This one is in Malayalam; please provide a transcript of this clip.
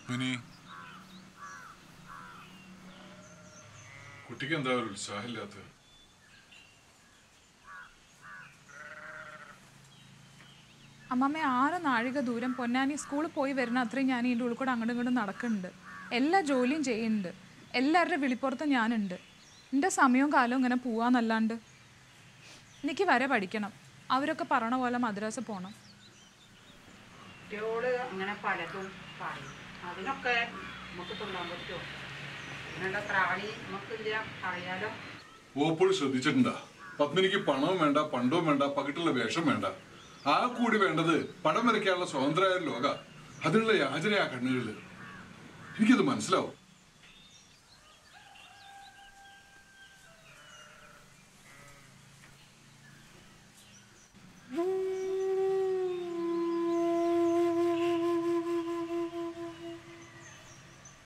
പത്മിനി കുട്ടിക്ക് എന്താ ഒരു ഉത്സാഹമില്ലാത്തത് അമ്മമ്മ ആറ് നാഴിക ദൂരം പൊന്നാനി സ്കൂളിൽ പോയി വരുന്ന അത്രയും ഞാൻ ഇതിൻ്റെ ഉള്ളിൽ കൂടെ അങ്ങോട്ടും ഇങ്ങോട്ടും നടക്കുന്നുണ്ട് എല്ലാ ജോലിയും ചെയ്യുന്നുണ്ട് എല്ലാവരുടെ വിളിപ്പുറത്തും ഞാനുണ്ട് എൻ്റെ സമയവും കാലവും ഇങ്ങനെ പോവാന്നല്ലാണ്ട് എനിക്ക് വരെ പഠിക്കണം അവരൊക്കെ പറയണ പോലെ മദ്രാസ് പോകണം കുട്ടിയോട് അങ്ങനെ പലതും പറയും അതിനൊക്കെ നമുക്ക് തുള്ളാൻ പറ്റുമോ അതിനുള്ള ത്രാണി നമുക്കില്ല അറിയാലോ ഓപ്പോഴും ശ്രദ്ധിച്ചിട്ടുണ്ടാ പത്മിനിക്ക് പണവും വേണ്ട പണ്ടവും വേണ്ട പകിട്ടുള്ള വേഷം വേണ്ട ആ കൂടി വേണ്ടത് പടം വരയ്ക്കാനുള്ള സ്വതന്ത്രമായ ഒരു ലോക അതിനുള്ള യാചനയാ കണ്ണുകളില് എനിക്കത് മനസ്സിലാവും